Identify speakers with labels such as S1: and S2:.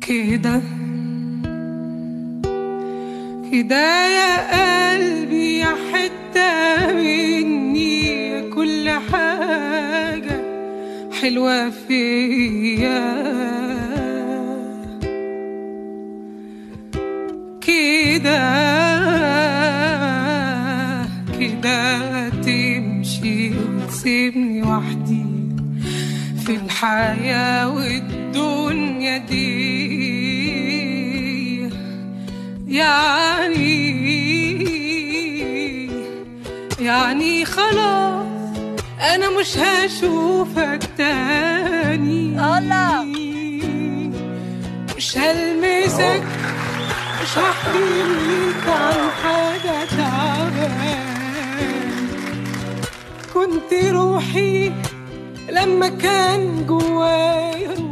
S1: كده كده يا قلبي يا حتة مني كل حاجة حلوة فيا كده كده تمشي وتسيبني وحدي في الحياة والدنيا دي يعني يعني خلاص أنا مش هشوفك تاني
S2: الله.
S1: مش هلمسك مش هحكي لك عن حاجة تعبان كنت روحي لما كان جوايا